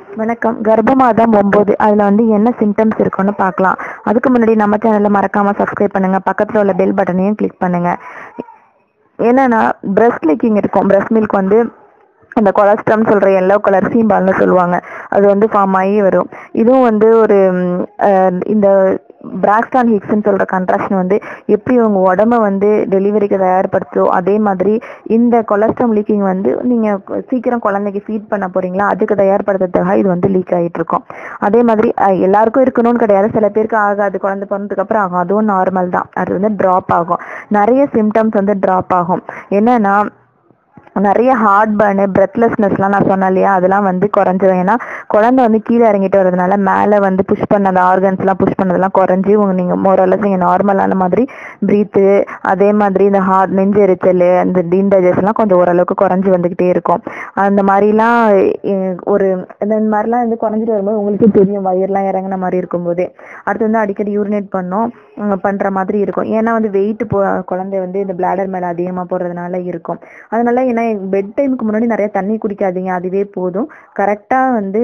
வணக்கம் கர்ப்பமாதம் ஒம்பது அதில் வந்து என்ன சிம்டம்ஸ் இருக்குன்னு பார்க்கலாம் அதுக்கு முன்னாடி நம்ம சேனலை மறக்காமல் சப்ஸ்கிரைப் பண்ணுங்கள் பக்கத்தில் உள்ள பெல் பட்டனையும் கிளிக் பண்ணுங்கள் என்னன்னா பிரஸ்ட் லீக்கிங் இருக்கும் பிரஸ்ட் மில்க் வந்து அந்த கொலஸ்ட்ரம் சொல்கிற எல்லோ கலர் சீம்பால்னு சொல்லுவாங்க அது வந்து ஃபார்ம் ஆகி வரும் இதுவும் வந்து ஒரு ம், அஹ், இந்த பிராக்ஸ்டான் ஹிக்ஸ்ன்னு சொல்கிற கன்ட்ராக்ஷன் வந்து எப்படி உங்கள் உடம்ப வந்து டெலிவரிக்கு தயார்படுத்தோ அதே மாதிரி இந்த கொலஸ்ட்ரம் லீக்கிங் வந்து நீங்கள் சீக்கிரம் குழந்தைக்கு ஃபீட் பண்ண போகிறீங்களா அதுக்கு தயார்படுத்துறதுக்காக இது வந்து லீக் ஆகிட்டு இருக்கும் அதே மாதிரி அஹ், எல்லாருக்கும் இருக்கணும்னு கிடையாது சில பேருக்கு ஆகாது குழந்தை பிறந்ததுக்கப்புறம் ஆகும் அதுவும் நார்மல் தான் அது வந்து ட்ராப் ஆகும் நிறைய சிம்டம்ஸ் வந்து ட்ராப் ஆகும் என்னன்னா நிறைய ஹார்ட் பர்னு பிரெத்லெஸ்னஸ்லாம் நான் சொன்னேன் இல்லையா அதெல்லாம் வந்து குறைஞ்சிரும் ஏன்னா குழந்தை வந்து கீழே இறங்கிட்டு வரதுனால மேலே வந்து புஷ் பண்ண அந்த ஆர்கன்ஸ்லாம் புஷ் பண்ணதெல்லாம் குறைஞ்சி உங்க நீங்கள் மோரலஸ் நீங்கள் நார்மலான மாதிரி ப்ரீத்து அதே மாதிரி இந்த ஹார்ட் நெஞ்சு எரிச்சல் அந்த டீன்டைஜஷன்லாம் கொஞ்சம் ஓரளவுக்கு குறைஞ்சி வந்துக்கிட்டே இருக்கும் அந்த மாதிரிலாம் அஹ், ஒரு இந்த மாதிரிலாம் வந்து குறைஞ்சிட்டு வரும்போது உங்களுக்கே தெரியும் வயிறுலாம் இறங்குன மாதிரி இருக்கும்போதே அடுத்து வந்து அடிக்கடி யூரினேட் பண்ணோம் உம், பண்ற மாதிரி இருக்கும் ஏன்னா வந்து வெயிட் போ குழந்தை வந்து இந்த பிளாடர் மேல அதிகமா போடுறதுனால இருக்கும் அதனால ஏன்னா பெட் டைமுக்கு முன்னாடி நிறைய தண்ணி குடிக்காதீங்க அதுவே போதும் கரெக்டா வந்து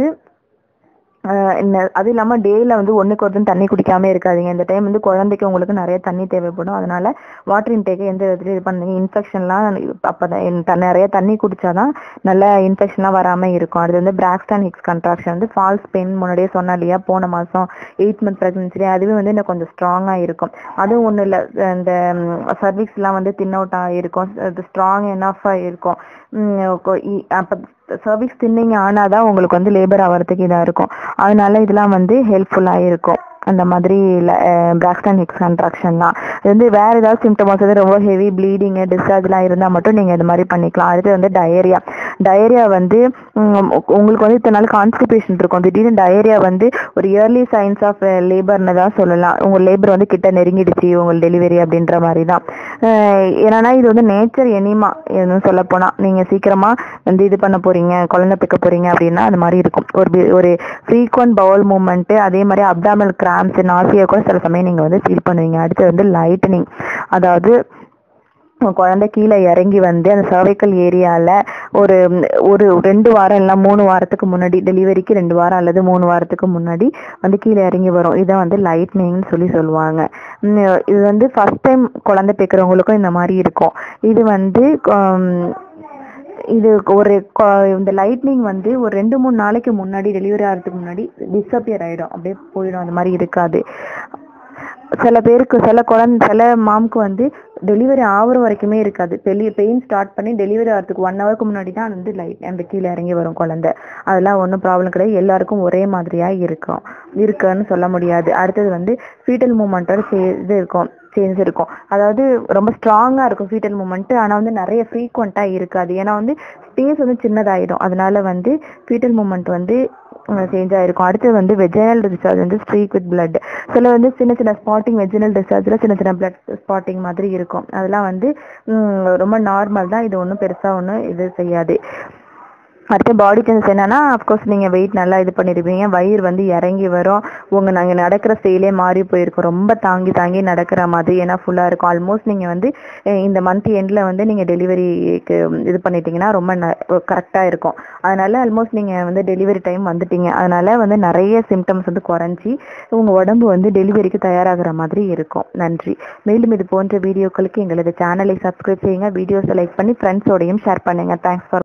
ஆஹ் இந்த அது இல்லாமல் டேயில் வந்து ஒன்றுக்கு ஒருத்தன் தண்ணி குடிக்காம இருக்காதீங்க இந்த டைம் வந்து குழந்தைக்கு உங்களுக்கு நிறைய தண்ணி தேவைப்படும் அதனால வாட்டர் இன்டேக்கை எந்த விதத்துலையும் இது பண்ணுங்க இன்ஃபெக்ஷன்லாம் அப்போ தான் நிறைய தண்ணி குடிச்சாதான் நல்ல இன்ஃபெக்ஷன்லாம் வராமல் இருக்கும் அடுத்து வந்து பிராக்ஸ்டான் ஹிக்ஸ் கன்ட்ராக்ஷன் வந்து ஃபால்ஸ் பெயின் முன்னாடியே சொன்னேன் இல்லையா போன மாதம் எயிட் மந்த் ப்ரெக்னன்சி அதுவே வந்து இன்னும் கொஞ்சம் ஸ்ட்ராங்காக இருக்கும் அதுவும் ஒன்றும் இல்லை இந்த சர்விக்ஸ்லாம் வந்து தின் அவுட்டாக இருக்கும் அது ஸ்ட்ராங் என்னாஃபாக இருக்கும் அப்போ சர்விக்ஸ் தின்னிங் ஆனால் தான் உங்களுக்கு வந்து லேபர் ஆகிறதுக்கு இதாக இருக்கும் அதனால இதெல்லாம் வந்து ஹெல்ப்ஃபுல்லாக இருக்கும் அந்த மாதிரி பிராக்ஸ்டன் ஹிக்ஸ் கன்ட்ராக்ஷன்லாம் இது வந்து வேறு ஏதாவது சிம்டம்ஸ் வந்து ரொம்ப ஹெவி ப்ளீடிங்கு டிஸ்சார்ஜ்லாம் இருந்தால் மட்டும் நீங்கள் இது மாதிரி பண்ணிக்கலாம் அடுத்து வந்து டயரியா டயரியா வந்து உம், உங்களுக்கு வந்து இத்தனை நாள் கான்ஸ்டிபேஷன் இருக்கும் திடீர்னு டயரியா வந்து ஒரு இயர்லி சைன்ஸ் ஆஃப் லேபர்னு தான் சொல்லலாம் உங்கள் லேபர் வந்து கிட்ட நெருங்கிடுச்சு உங்கள் டெலிவரி அப்படின்ற மாதிரி தான் அஹ் என்னன்னா இது வந்து நேச்சர் எனிமா எதுவும் சொல்ல போனால் நீங்கள் சீக்கிரமாக வந்து இது பண்ண போறீங்க குழந்தை பிக்க போறீங்க அப்படின்னா அது மாதிரி இருக்கும் ஒரு பி- ஒரு ஃப்ரீக்வன்ட் பவுல் மூமெண்ட்டு அதே மாதிரி அப்டாமல் கிராம்ஸ் நாசியா கூட சில சமயம் நீங்கள் வந்து ஃபீல் பண்ணுவீங்க அடுத்து வந்து லைட்டனிங் அதாவது உங்க குழந்தை கீழே இறங்கி வந்து அந்த சர்வைக்கல் ஏரியாவில் ஒரு ஒரு ரெண்டு வாரம் இல்லை மூணு வாரத்துக்கு முன்னாடி டெலிவரிக்கு ரெண்டு வாரம் அல்லது மூணு வாரத்துக்கு முன்னாடி வந்து கீழே இறங்கி வரும் இதை வந்து லைட்னிங்னு சொல்லி சொல்லுவாங்க உம் இது வந்து ஃபர்ஸ்ட் டைம் குழந்தை பெக்கிறவங்களுக்கும் இந்த மாதிரி இருக்கும் இது வந்து உம், இது ஒரு கொ- இந்த லைட்னிங் வந்து ஒரு ரெண்டு மூணு நாளைக்கு முன்னாடி டெலிவரி ஆகிறதுக்கு முன்னாடி டிஸப்பியர் ஆகிடும் அப்படியே போயிடும் அந்த மாதிரி இருக்காது சில பேருக்கு சில குழந்தை சில மாம்க்கு வந்து டெலிவரி ஆகுற வரைக்குமே இருக்காது பெரிய பெயின் ஸ்டார்ட் பண்ணி டெலிவரி ஆகிறதுக்கு ஒன் ஹவருக்கு முன்னாடி தான் வந்து லைட் அந்த கீழே இறங்கி வரும் குழந்தை அதெல்லாம் ஒன்றும் ப்ராப்ளம் கிடையாது எல்லாருக்கும் ஒரே மாதிரியாக இருக்கும் இருக்குன்னு சொல்ல முடியாது அடுத்தது வந்து ஃபீட்டல் மூமெண்ட்டோட இது இருக்கும் சேஞ்ச் இருக்கும் அதாவது ரொம்ப ஸ்ட்ராங்காக இருக்கும் ஃபீட்டல் மூமெண்ட் ஆனால் வந்து நிறைய ஃப்ரீக்வெண்ட்டாக இருக்காது ஏன்னா வந்து ஸ்பேஸ் வந்து சின்னதாயிடும் அதனால வந்து ஃபீட்டல் மூமெண்ட் வந்து சேஞ்ச் ஆயிருக்கும் அடுத்து வந்து வெஜினல் டிஸ்சார்ஜ் வந்து ஸ்ட்ரீக் வித் blood சில வந்து சின்ன சின்ன ஸ்பாட்டிங் வெஜினல் டிஸ்சார்ஜில் சின்ன சின்ன blood ஸ்பாட்டிங் மாதிரி இருக்கும் அதெல்லாம் வந்து ம், ரொம்ப நார்மல் தான் இது ஒன்றும் பெருசாக ஒன்றும் இது செய்யாது அடுத்து பாடி சேஞ்சஸ் என்னன்னா அஃப்கோர்ஸ் நீங்கள் வெயிட் நல்லா இது பண்ணியிருப்பீங்க வயிறு வந்து இறங்கி வரும் உங்கள் நாங்கள் நடக்கிற ஸ்டைலே மாறி போயிருக்கும் ரொம்ப தாங்கி தாங்கி நடக்கிற மாதிரி ஏன்னா ஃபுல்லாக இருக்கும் ஆல்மோஸ்ட் நீங்கள் வந்து அஹ், இந்த மந்த் எண்டில் வந்து நீங்கள் டெலிவரிக்கு இது பண்ணிட்டீங்கன்னா ரொம்ப கரெக்டாக இருக்கும் அதனால ஆல்மோஸ்ட் நீங்கள் வந்து டெலிவரி டைம் வந்துட்டீங்க அதனால வந்து நிறைய சிம்டம்ஸ் வந்து குறைஞ்சி உங்கள் உடம்பு வந்து டெலிவரிக்கு தயாராகிற மாதிரி இருக்கும் நன்றி மேலும் இது போன்ற வீடியோக்களுக்கு எங்களது சேனலை சப்ஸ்கிரைப் செய்யுங்க வீடியோஸை லைக் பண்ணி ஃப்ரெண்ட்ஸோடையும் ஷேர் பண்ணுங்கள் தேங்க்ஸ் ஃபார்